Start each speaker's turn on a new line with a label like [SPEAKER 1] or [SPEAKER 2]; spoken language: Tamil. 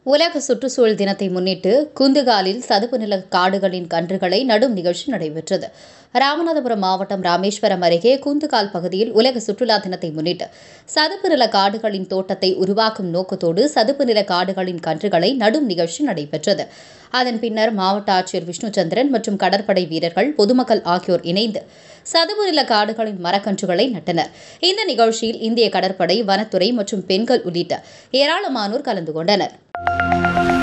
[SPEAKER 1] உலக சுற்றுச்சூழல் தினத்தை முன்னிட்டு குந்துகாலில் சதுப்பு நில காடுகளின் கன்றுகளை நடும் நிகழ்ச்சி நடைபெற்றது ராமநாதபுரம் மாவட்டம் ராமேஸ்வரம் அருகே குந்துகால் பகுதியில் உலக சுற்றுலா தினத்தை முன்னிட்டு சதுப்பு நில காடுகளின் தோட்டத்தை உருவாக்கும் நோக்கத்தோடு சதுப்பு நில காடுகளின் கன்றுகளை நடும் நிகழ்ச்சி நடைபெற்றது அதன் பின்னர் மாவட்ட ஆட்சியர் விஷ்ணுச்சந்திரன் மற்றும் கடற்படை வீரர்கள் பொதுமக்கள் ஆகியோர் இணைந்து சதுப்பு நில காடுகளின் மரக்கன்றுகளை நட்டனர் இந்த நிகழ்ச்சியில் இந்திய கடற்படை வனத்துறை மற்றும் பெண்கள் உள்ளிட்ட ஏராளமானோர் கலந்து கொண்டனர்